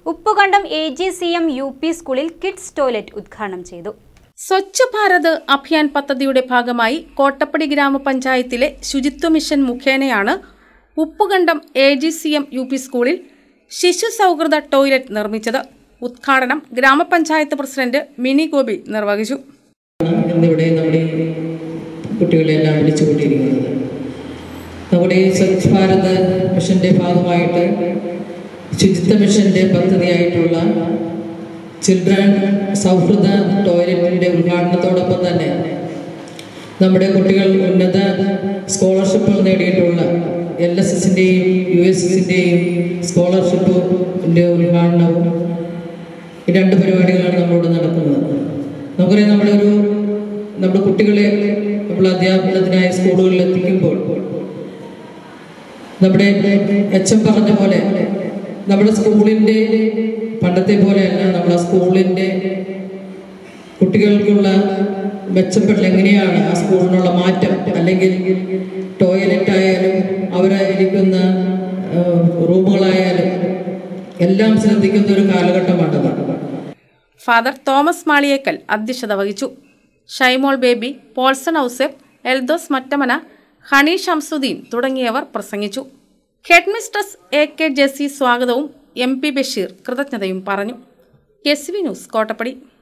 Uppukandam A G C M U P സ്കൂളിൽ kids toilet ഉദ്ഘാടനം ചെയ്തു സ്വച്ഛ് ഭാരത് അഭിയാൻ പദ്ധതിയുടെ ഭാഗമായി കോട്ടപ്പടി ഗ്രാമപഞ്ചായത്തിലെ ശുചിത്വ മിഷൻ മുഖേനയാണ് Uppukandam A G C M U P സ്കൂളിൽ ശിശു സൗഹൃദ ടോയ്ലറ്റ് നിർമ്മിച്ചത് ഉദ്ഘാടനം ഗ്രാമപഞ്ചായത്ത് പ്രസിഡന്റ് മിനി ഗോപി നിർവഹിച്ചു ഇന്നിവിടെ നമ്മുടെ കുട്ടികളെല്ലാം വിളിച്ചുകൊണ്ടിരിക്കുന്നത് നമ്മുടെ ഈ സ്വച്ഛ് ഭാരത് മിഷൻ്റെ ഭാഗമായിട്ട് ശുചിത്വ മിഷൻ്റെ പദ്ധതിയായിട്ടുള്ള ചിൽഡ്രൻ സൗഹൃദ ടോയ്ലറ്റിൻ്റെ ഉദ്ഘാടനത്തോടൊപ്പം തന്നെ നമ്മുടെ കുട്ടികൾ ഉന്നത സ്കോളർഷിപ്പുകൾ നേടിയിട്ടുള്ള എൽ എസ് എസിൻ്റെയും യു എസ് എസിൻ്റെയും സ്കോളർഷിപ്പിൻ്റെ ഉദ്ഘാടനവും ഈ രണ്ട് പരിപാടികളാണ് നമ്മളിവിടെ നടക്കുന്നത് നമുക്കറിയാം നമ്മളൊരു നമ്മുടെ കുട്ടികളെ നമ്മൾ അധ്യാപനത്തിനായി സ്കൂളുകളിൽ എത്തിക്കുമ്പോൾ നമ്മുടെ എച്ച് എം പറഞ്ഞ പോലെ നമ്മുടെ സ്കൂളിൻ്റെ പണ്ടത്തെ പോലെയല്ല നമ്മുടെ സ്കൂളിൻ്റെ കുട്ടികൾക്കുള്ള മെച്ചപ്പെടൽ എങ്ങനെയാണ് ആ സ്കൂളിനുള്ള മാറ്റം അല്ലെങ്കിൽ ടോയ്ലറ്റ് ആയാലും അവരായിരിക്കുന്ന റൂമുകളായാലും എല്ലാം ശ്രദ്ധിക്കുന്ന ഒരു കാലഘട്ടമാണത് ഫാദർ തോമസ് മാളിയേക്കൽ അധ്യക്ഷത വഹിച്ചു ഷൈമോൾ ബേബി പോൾസൺ ഔസെഫ് എൽദോസ് മറ്റമന ഹണി ഷംസുദ്ദീൻ തുടങ്ങിയവർ പ്രസംഗിച്ചു ഹെഡ്മിസ്ട്രസ് എ കെ ജെസി സ്വാഗതവും എം പി ബഷീർ കൃതജ്ഞതയും പറഞ്ഞു എസ് വി ന്യൂസ് കോട്ടപ്പടി